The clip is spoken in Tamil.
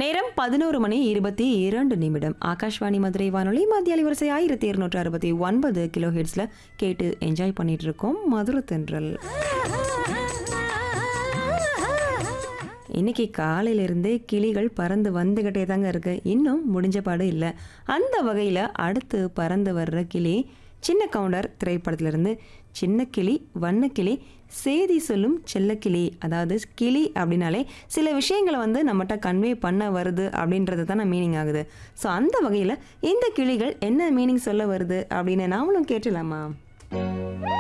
நேரம் பதினோரு மணி இருபத்தி இரண்டு நிமிடம் ஆகாஷ்வாணி மதுரை வானொலி மத்திய அலைவரிசை ஆயிரத்தி இருநூற்று அறுபத்தி ஒன்பது கிலோ ஹெட்ஸில் கேட்டு என்ஜாய் பண்ணிட்டு இருக்கோம் மதுரை தென்றல் இன்னைக்கு காலையிலிருந்தே கிளிகள் பறந்து வந்துக்கிட்டே தாங்க இருக்கு இன்னும் முடிஞ்ச பாடு இல்லை அந்த வகையில் அடுத்து பறந்து வர்ற கிளி சின்ன கவுண்டர் திரைப்படத்திலிருந்து சின்ன கிளி வண்ணக்கிளி சேதி சொல்லும் செல்லக்கிளி அதாவது கிளி அப்படின்னாலே சில விஷயங்களை வந்து நம்மகிட்ட கன்வே பண்ண வருது அப்படின்றது தான் மீனிங் ஆகுது ஸோ அந்த வகையில் இந்த கிளிகள் என்ன மீனிங் சொல்ல வருது அப்படின்னு நாமளும் கேட்டலாமா